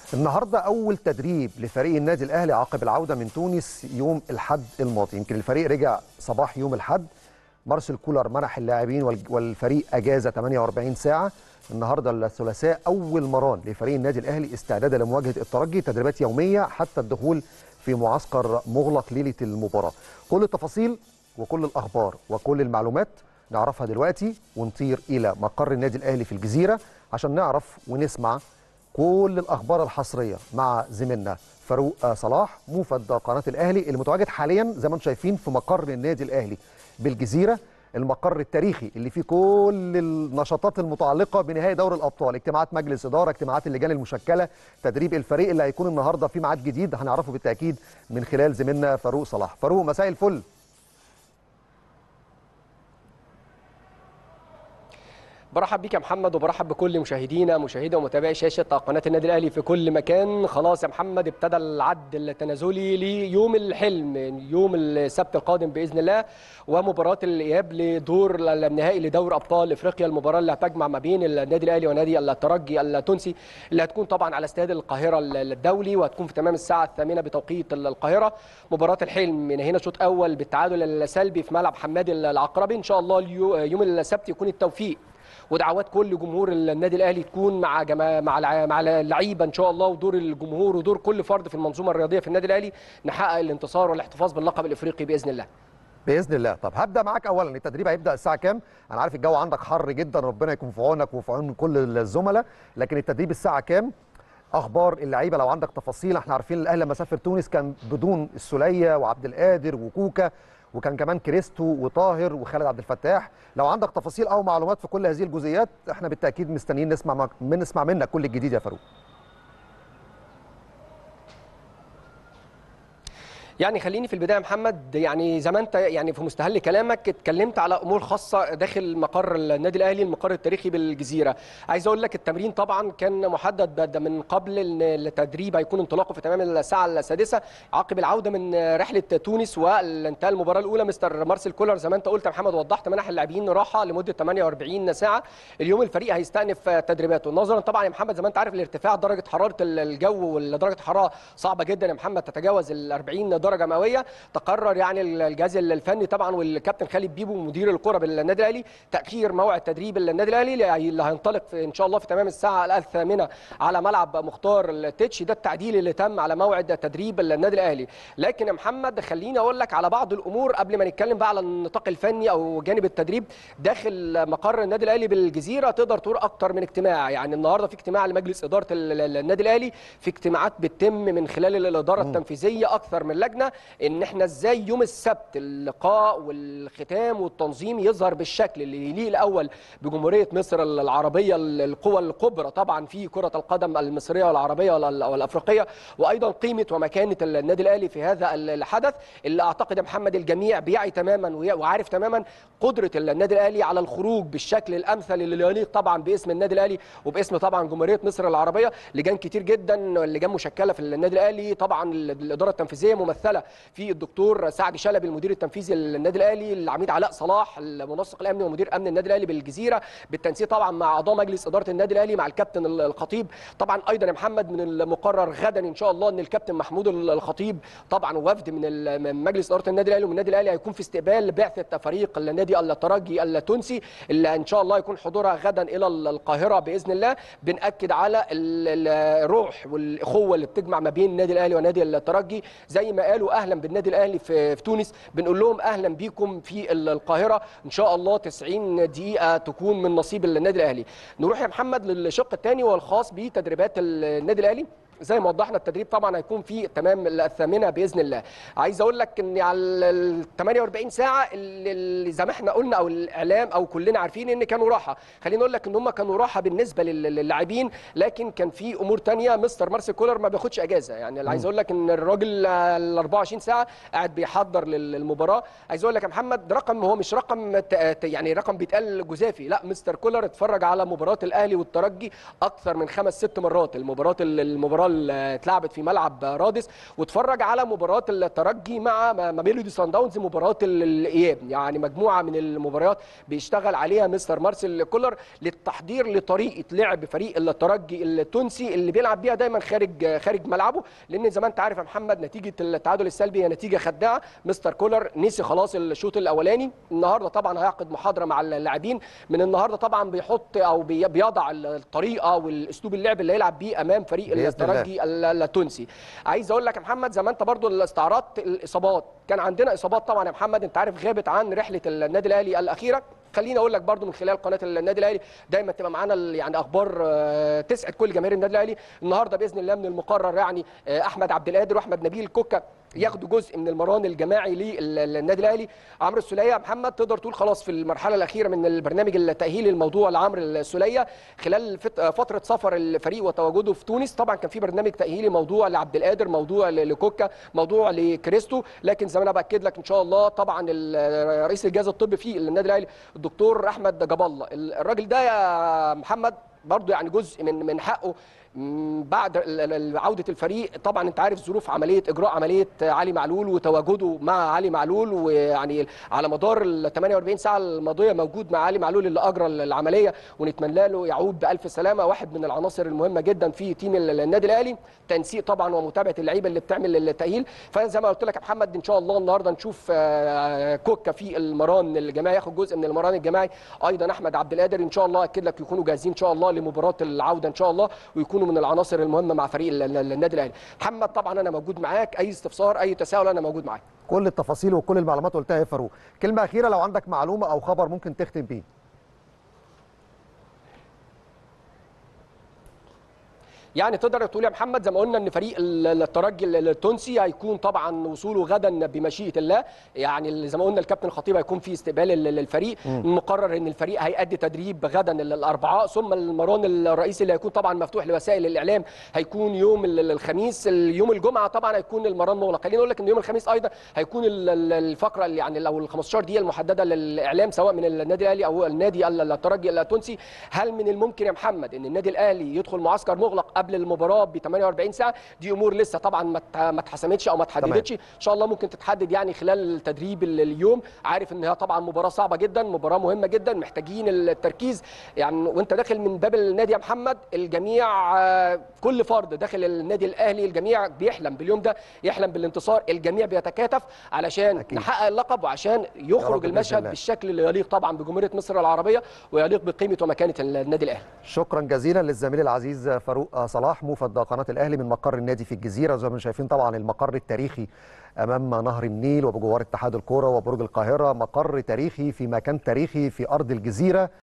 النهارده اول تدريب لفريق النادي الاهلي عقب العوده من تونس يوم الاحد الماضي يمكن الفريق رجع صباح يوم الاحد مارسيل كولر منح اللاعبين وال- والفريق اجازه 48 ساعه النهارده الثلاثاء اول مران لفريق النادي الاهلي استعدادا لمواجهه الترجي تدريبات يوميه حتى الدخول في معسكر مغلق ليله المباراه كل التفاصيل وكل الاخبار وكل المعلومات نعرفها دلوقتي ونطير الى مقر النادي الاهلي في الجزيره عشان نعرف ونسمع كل الاخبار الحصريه مع زميلنا فاروق آه، صلاح موفد قناه الاهلي اللي متواجد حاليا زي ما انتم شايفين في مقر النادي الاهلي بالجزيره المقر التاريخي اللي فيه كل النشاطات المتعلقه بنهائي دوري الابطال اجتماعات مجلس اداره اجتماعات اللجان المشكله تدريب الفريق اللي هيكون النهارده في ميعاد جديد هنعرفه بالتاكيد من خلال زميلنا فاروق صلاح فاروق مساء الفل برحب بيك يا محمد وبرحب بكل مشاهدينا مشاهدي ومتابعي شاشه قناه النادي الاهلي في كل مكان خلاص يا محمد ابتدى العد التنازلي ليوم الحلم يوم السبت القادم باذن الله ومباراه الاياب لدور النهائي لدوري ابطال افريقيا المباراه اللي هتجمع ما بين النادي الاهلي ونادي الترجي التونسي اللي هتكون طبعا على استاد القاهره الدولي وهتكون في تمام الساعه الثامنه بتوقيت القاهره مباراه الحلم نهينا شوط اول بالتعادل السلبي في ملعب حمادي العقربي ان شاء الله اليو- يوم السبت يكون التوفيق ودعوات كل جمهور النادي الاهلي تكون مع جما... مع الع- مع اللعيبه ان شاء الله ودور الجمهور ودور كل فرد في المنظومه الرياضيه في النادي الاهلي نحقق الانتصار والاحتفاظ باللقب الافريقي باذن الله باذن الله طب هبدا معاك اولا التدريب هيبدا الساعه كام انا عارف الجو عندك حر جدا ربنا يكون في عونك وفي عون كل الزملاء لكن التدريب الساعه كام اخبار اللعيبه لو عندك تفاصيل احنا عارفين الاهلي لما سافر تونس كان بدون السوليه وعبد القادر وكوكا وكان كمان كريستو وطاهر وخالد عبد الفتاح لو عندك تفاصيل او معلومات في كل هذه الجزئيات احنا بالتاكيد مستنيين نسمع مع- من نسمع منك كل الجديد يا فاروق يعني خليني في البدايه يا محمد يعني زي ما انت يعني في مستهل كلامك اتكلمت على امور خاصه داخل مقر النادي الاهلي المقر التاريخي بالجزيره عايز اقول لك التمرين طبعا كان محدد بد- من قبل ان التدريب هيكون انطلاقه في تمام الساعه السادسه عقب العوده من رحله تونس وانتهى المباراه الاولى مستر مارسيل كولر زي ما انت قلت يا محمد وضحت منح اللاعبين راحه لمده 48 ساعه اليوم الفريق هيستأنف تدريباته نظرا طبعا يا محمد زي ما انت عارف لارتفاع درجه حراره الجو ودرجه الحراره صعبه جدا يا محمد تتجاوز ال 40 درجه مئويه تقرر يعني الجهاز الفني طبعا والكابتن خالد بيبو مدير الكره بالنادي الاهلي تاخير موعد تدريب النادي الاهلي اللي هينطلق في ان شاء الله في تمام الساعه الثامنه على ملعب مختار التتش ده التعديل اللي تم على موعد تدريب النادي الاهلي لكن يا محمد خليني اقول لك على بعض الامور قبل ما نتكلم بقى على النطاق الفني او جانب التدريب داخل مقر النادي الاهلي بالجزيره تقدر تقول اكتر من اجتماع يعني النهارده في اجتماع لمجلس اداره ال- ال- النادي الاهلي في اجتماعات بتتم من خلال الاداره التنفيذيه اكثر من لجنه ان احنا ازاي يوم السبت اللقاء والختام والتنظيم يظهر بالشكل اللي يليق الاول بجمهوريه مصر العربيه القوى الكبرى طبعا في كره القدم المصريه والعربيه وال- والافريقيه وايضا قيمه ومكانه النادي الاهلي في هذا الحدث اللي اعتقد يا محمد الجميع بيعي تماما وي- وعارف تماما قدره النادي الاهلي على الخروج بالشكل الامثل اللي يليق طبعا باسم النادي الاهلي وباسم طبعا جمهوريه مصر العربيه لجان كتير جدا لجان مشكله في النادي الاهلي طبعا الاداره التنفيذيه ممثله في الدكتور سعد شلبي المدير التنفيذي للنادي الاهلي العميد علاء صلاح المنسق الامني ومدير امن النادي الاهلي بالجزيره بالتنسيق طبعا مع اعضاء مجلس اداره النادي الاهلي مع الكابتن الخطيب طبعا ايضا يا محمد من المقرر غدا ان شاء الله ان الكابتن محمود الخطيب طبعا وفد من ال- من مجلس اداره النادي الاهلي ومن النادي الاهلي هيكون في استقبال بعثه فريق النادي الترجي التونسي اللي ان شاء الله يكون حضورها غدا الى القاهره باذن الله بناكد على ال- ال- الروح والاخوه اللي بتجمع ما بين النادي الاهلي ونادي الترجي زي ما قالوا اهلا بالنادي الاهلي في في تونس بنقول لهم اهلا بيكم في ال- القاهره ان شاء الله 90 دقيقه تكون من نصيب النادي الاهلي نروح يا محمد للشق الثاني والخاص بتدريبات النادي الاهلي زي ما وضحنا التدريب طبعا هيكون في تمام الثامنه باذن الله عايز اقول لك ان على ال 48 ساعه اللي اللي زي ما احنا قلنا او الاعلام او كلنا عارفين ان كانوا راحه خليني اقول لك ان هم كانوا راحه بالنسبه لل- للاعبين لكن كان في امور تانية مستر مارسيل كولر ما بياخدش اجازه يعني اللي عايز اقول لك ان الراجل ال 24 ساعه قاعد بيحضر لل- للمباراه عايز اقول لك يا محمد رقم هو مش رقم ت- ت- يعني رقم بيتقال جزافي لا مستر كولر اتفرج على مباراه الاهلي والترجي اكثر من خمس ست مرات المباراه المباراه اللي اتلعبت في ملعب رادس واتفرج على مباراه الترجي مع ميلودي سان داونز مباراه الاياب يعني مجموعه من المباريات بيشتغل عليها مستر مارسيل كولر للتحضير لطريقه لعب فريق الترجي التونسي اللي بيلعب بيها دايما خارج خارج ملعبه لان زي ما انت عارف يا محمد نتيجه التعادل السلبي هي نتيجه خداعه مستر كولر نسي خلاص الشوط الاولاني النهارده طبعا هيعقد محاضره مع اللاعبين من النهارده طبعا بيحط او بيضع الطريقه والاسلوب اللعب اللي هيلعب بيه امام فريق الترجي التونسي عايز اقول لك يا محمد زي ما انت برضو استعرضت الاصابات كان عندنا اصابات طبعا يا محمد انت عارف غابت عن رحله النادي الاهلي الاخيره خليني اقول لك برضو من خلال قناه النادي الاهلي دايما تبقى معانا يعني اخبار تسعد كل جماهير النادي الاهلي النهارده باذن الله من المقرر يعني احمد عبد القادر واحمد نبيل كوكا ياخدوا جزء من المران الجماعي للنادي الاهلي عمرو السوليه محمد تقدر تقول خلاص في المرحله الاخيره من البرنامج التاهيلي الموضوع لعمرو السوليه خلال فتره سفر الفريق وتواجده في تونس طبعا كان في برنامج تاهيلي موضوع لعبد القادر موضوع لكوكا موضوع لكريستو لكن زي ما انا باكد لك ان شاء الله طبعا رئيس الجهاز الطبي في النادي الاهلي الدكتور احمد جاب الله الراجل ده يا محمد برضه يعني جزء من من حقه بعد عوده الفريق طبعا انت عارف ظروف عمليه اجراء عمليه علي معلول وتواجده مع علي معلول ويعني على مدار ال 48 ساعه الماضيه موجود مع علي معلول اللي اجرى العمليه ونتمنى له يعود بالف سلامه واحد من العناصر المهمه جدا في تيم النادي الاهلي تنسيق طبعا ومتابعه اللعيبه اللي بتعمل التاهيل فزي ما قلت لك يا محمد ان شاء الله النهارده نشوف كوكا في المران الجماعي ياخد جزء من المران الجماعي ايضا احمد عبد القادر ان شاء الله اكد لك يكونوا جاهزين ان شاء الله لمباراه العوده ان شاء الله ويكونوا من العناصر المهمه مع فريق النادي الاهلي محمد طبعا انا موجود معاك اي استفسار اي تساؤل انا موجود معاك كل التفاصيل وكل المعلومات قلتها يا فاروق كلمه اخيره لو عندك معلومه او خبر ممكن تختم بيه يعني تقدر تقول يا محمد زي ما قلنا ان فريق الترجي التونسي هيكون طبعا وصوله غدا بمشيئه الله يعني زي ما قلنا الكابتن الخطيب هيكون في استقبال للفريق مقرر ان الفريق هيأدي تدريب غدا الاربعاء ثم المران الرئيسي اللي هيكون طبعا مفتوح لوسائل الاعلام هيكون يوم الخميس يوم الجمعه طبعا هيكون المران مغلق خليني اقول لك ان يوم الخميس ايضا هيكون الفقره اللي يعني لو ال 15 دقيقه المحدده للاعلام سواء من النادي الاهلي او النادي الترجي التونسي هل من الممكن يا محمد ان النادي الاهلي يدخل معسكر مغلق قبل المباراه ب 48 ساعه دي امور لسه طبعا ما اتحسمتش او ما اتحددتش ان شاء الله ممكن تتحدد يعني خلال التدريب اليوم عارف ان هي طبعا مباراه صعبه جدا مباراه مهمه جدا محتاجين التركيز يعني وانت داخل من باب النادي يا محمد الجميع كل فرد داخل النادي الاهلي الجميع بيحلم باليوم ده يحلم بالانتصار الجميع بيتكاتف علشان أكيد. نحقق اللقب وعشان يخرج المشهد بالشكل اللي يليق طبعا بجمهوريه مصر العربيه ويليق بقيمه ومكانه النادي الاهلي شكرا جزيلا للزميل العزيز فاروق صلاح موفد قناه الاهلي من مقر النادي في الجزيره زي ما شايفين طبعا المقر التاريخي امام نهر النيل وبجوار اتحاد الكوره وبرج القاهره مقر تاريخي في مكان تاريخي في ارض الجزيره